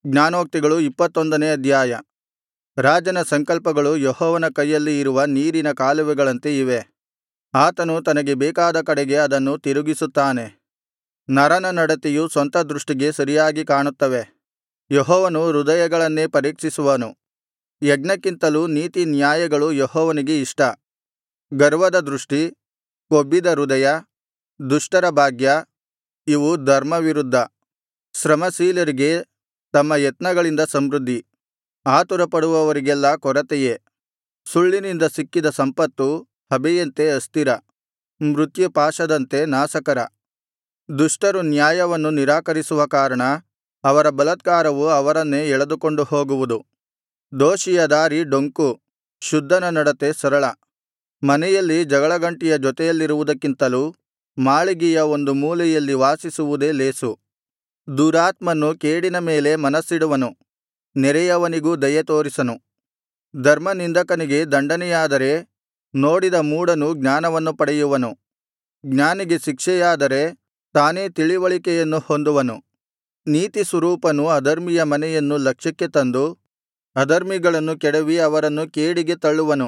ಜ್ಞಾನೋಕ್ತಿಗಳು ಇಪ್ಪತ್ತೊಂದನೇ ಅಧ್ಯಾಯ ರಾಜನ ಸಂಕಲ್ಪಗಳು ಯೆಹೋವನ ಕೈಯಲ್ಲಿ ಇರುವ ನೀರಿನ ಕಾಲುವೆಗಳಂತೆ ಇವೆ ಆತನು ತನಗೆ ಬೇಕಾದ ಕಡೆಗೆ ಅದನ್ನು ತಿರುಗಿಸುತ್ತಾನೆ ನರನ ನಡತೆಯು ಸ್ವಂತ ದೃಷ್ಟಿಗೆ ಸರಿಯಾಗಿ ಕಾಣುತ್ತವೆ ಯೆಹೋವನು ಹೃದಯಗಳನ್ನೇ ಪರೀಕ್ಷಿಸುವನು ಯಜ್ಞಕ್ಕಿಂತಲೂ ನೀತಿನ್ಯಾಯಗಳು ಯೆಹೋವನಿಗೆ ಇಷ್ಟ ಗರ್ವದ ದೃಷ್ಟಿ ಕೊಬ್ಬಿದ ಹೃದಯ ದುಷ್ಟರ ಭಾಗ್ಯ ಇವು ಧರ್ಮವಿರುದ್ಧ ಶ್ರಮಶೀಲರಿಗೆ ತಮ್ಮ ಯತ್ನಗಳಿಂದ ಸಮೃದ್ಧಿ ಆತುರಪಡುವವರಿಗೆಲ್ಲಾ ಕೊರತೆಯೇ ಸುಳ್ಳಿನಿಂದ ಸಿಕ್ಕಿದ ಸಂಪತ್ತು ಹಬೆಯಂತೆ ಅಸ್ಥಿರ ಮೃತ್ಯುಪಾಶದಂತೆ ನಾಶಕರ ದುಷ್ಟರು ನ್ಯಾಯವನ್ನು ನಿರಾಕರಿಸುವ ಕಾರಣ ಅವರ ಬಲಾತ್ಕಾರವು ಅವರನ್ನೇ ಎಳೆದುಕೊಂಡು ಹೋಗುವುದು ದೋಷಿಯ ದಾರಿ ಡೊಂಕು ಶುದ್ಧನ ನಡತೆ ಸರಳ ಮನೆಯಲ್ಲಿ ಜಗಳಗಂಟಿಯ ಜೊತೆಯಲ್ಲಿರುವುದಕ್ಕಿಂತಲೂ ಮಾಳಿಗೆಯ ಒಂದು ಮೂಲೆಯಲ್ಲಿ ವಾಸಿಸುವುದೇ ಲೇಸು ದುರಾತ್ಮನು ಕೇಡಿನ ಮೇಲೆ ಮನಸ್ಸಿಡುವನು ನೆರೆಯವನಿಗೂ ದಯೆ ತೋರಿಸನು ಧರ್ಮನಿಂದಕನಿಗೆ ದಂಡನೆಯಾದರೆ ನೋಡಿದ ಮೂಢನು ಜ್ಞಾನವನ್ನು ಪಡೆಯುವನು ಜ್ಞಾನಿಗೆ ಶಿಕ್ಷೆಯಾದರೆ ತಾನೇ ತಿಳಿವಳಿಕೆಯನ್ನು ಹೊಂದುವನು ನೀತಿಸ್ವರೂಪನು ಅಧರ್ಮಿಯ ಮನೆಯನ್ನು ಲಕ್ಷ್ಯಕ್ಕೆ ತಂದು ಅಧರ್ಮಿಗಳನ್ನು ಕೆಡವಿ ಅವರನ್ನು ಕೇಡಿಗೆ ತಳ್ಳುವನು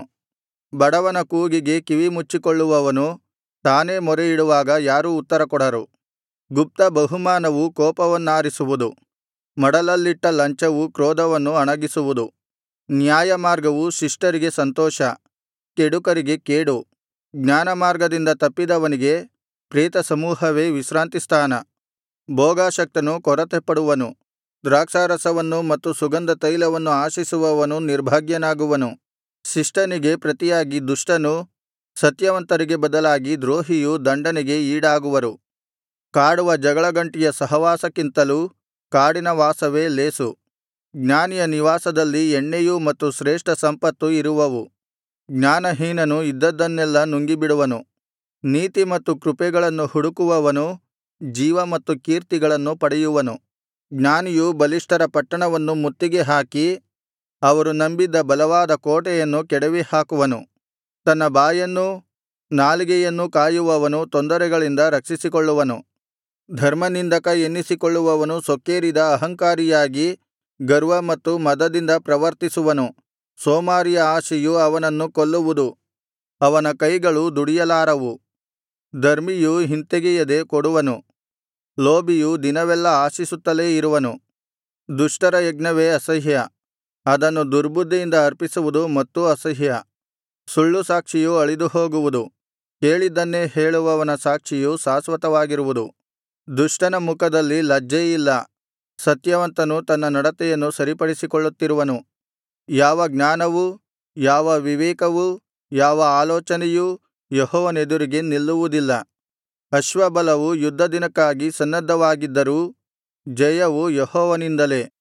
ಬಡವನ ಕೂಗಿಗೆ ಕಿವಿಮುಚ್ಚಿಕೊಳ್ಳುವವನು ತಾನೇ ಮೊರೆಯಿಡುವಾಗ ಯಾರೂ ಉತ್ತರಕೊಡರು ಗುಪ್ತ ಬಹುಮಾನವು ಕೋಪವನ್ನಾರಿಸುವುದು ಮಡಲಲ್ಲಿಟ್ಟ ಲಂಚವು ಕ್ರೋಧವನ್ನು ಅಣಗಿಸುವುದು ನ್ಯಾಯಮಾರ್ಗವು ಶಿಷ್ಟರಿಗೆ ಸಂತೋಷ ಕೆಡುಕರಿಗೆ ಕೇಡು ಜ್ಞಾನಮಾರ್ಗದಿಂದ ತಪ್ಪಿದವನಿಗೆ ಪ್ರೇತಸಮೂಹವೇ ವಿಶ್ರಾಂತಿಸ್ಥಾನ ಭೋಗಾಸಕ್ತನು ಕೊರತೆಪಡುವನು ದ್ರಾಕ್ಷಾರಸವನ್ನು ಮತ್ತು ಸುಗಂಧತೈಲವನ್ನು ಆಶಿಸುವವನು ನಿರ್ಭಾಗ್ಯನಾಗುವನು ಶಿಷ್ಟನಿಗೆ ಪ್ರತಿಯಾಗಿ ದುಷ್ಟನು ಸತ್ಯವಂತರಿಗೆ ಬದಲಾಗಿ ದ್ರೋಹಿಯು ದಂಡನೆಗೆ ಈಡಾಗುವರು ಕಾಡುವ ಜಗಳಗಂಟಿಯ ಸಹವಾಸಕ್ಕಿಂತಲೂ ಕಾಡಿನ ವಾಸವೇ ಲೇಸು ಜ್ಞಾನಿಯ ನಿವಾಸದಲ್ಲಿ ಎಣ್ಣೆಯೂ ಮತ್ತು ಶ್ರೇಷ್ಠ ಸಂಪತ್ತು ಇರುವವು ಜ್ಞಾನಹೀನನು ಇದ್ದದ್ದನ್ನೆಲ್ಲಾ ನುಂಗಿಬಿಡುವನು ನೀತಿ ಮತ್ತು ಕೃಪೆಗಳನ್ನು ಹುಡುಕುವವನು ಜೀವ ಮತ್ತು ಕೀರ್ತಿಗಳನ್ನು ಪಡೆಯುವನು ಜ್ಞಾನಿಯು ಬಲಿಷ್ಠರ ಪಟ್ಟಣವನ್ನು ಮುತ್ತಿಗೆ ಹಾಕಿ ಅವರು ನಂಬಿದ್ದ ಬಲವಾದ ಕೋಟೆಯನ್ನು ಕೆಡವಿಹಾಕುವನು ತನ್ನ ಬಾಯನ್ನೂ ನಾಲಿಗೆಯನ್ನೂ ಕಾಯುವವನು ತೊಂದರೆಗಳಿಂದ ರಕ್ಷಿಸಿಕೊಳ್ಳುವನು ಧರ್ಮನಿಂದಕ ಎನ್ನಿಸಿಕೊಳ್ಳುವವನು ಸೊಕ್ಕೇರಿದ ಅಹಂಕಾರಿಯಾಗಿ ಗರ್ವ ಮತ್ತು ಮದದಿಂದ ಪ್ರವರ್ತಿಸುವನು ಸೋಮಾರಿಯ ಆಶೆಯು ಅವನನ್ನು ಕೊಲ್ಲುವುದು ಅವನ ಕೈಗಳು ದುಡಿಯಲಾರವು ಧರ್ಮಿಯು ಹಿಂತೆಗೆಯದೆ ಕೊಡುವನು ಲೋಭಿಯು ದಿನವೆಲ್ಲಾ ಆಶಿಸುತ್ತಲೇ ಇರುವನು ದುಷ್ಟರ ಯಜ್ಞವೇ ಅಸಹ್ಯ ಅದನ್ನು ದುರ್ಬುದ್ಧಿಯಿಂದ ಅರ್ಪಿಸುವುದು ಮತ್ತೂ ಅಸಹ್ಯ ಸುಳ್ಳು ಸಾಕ್ಷಿಯು ಅಳಿದುಹೋಗುವುದು ಕೇಳಿದ್ದನ್ನೇ ಹೇಳುವವನ ಸಾಕ್ಷಿಯು ಶಾಶ್ವತವಾಗಿರುವುದು ದುಷ್ಟನ ಮುಖದಲ್ಲಿ ಲಜ್ಜೆಯಿಲ್ಲ ಸತ್ಯವಂತನು ತನ್ನ ನಡತೆಯನ್ನು ಸರಿಪಡಿಸಿಕೊಳ್ಳುತ್ತಿರುವನು ಯಾವ ಜ್ಞಾನವೂ ಯಾವ ವಿವೇಕವೂ ಯಾವ ಆಲೋಚನೆಯೂ ಯೆಹೋವನೆದುರಿಗೆ ನಿಲ್ಲುವುದಿಲ್ಲ ಅಶ್ವಬಲವು ಯುದ್ಧದಿನಕ್ಕಾಗಿ ಸನ್ನದ್ಧವಾಗಿದ್ದರೂ ಜಯವು ಯೆಹೋವನಿಂದಲೇ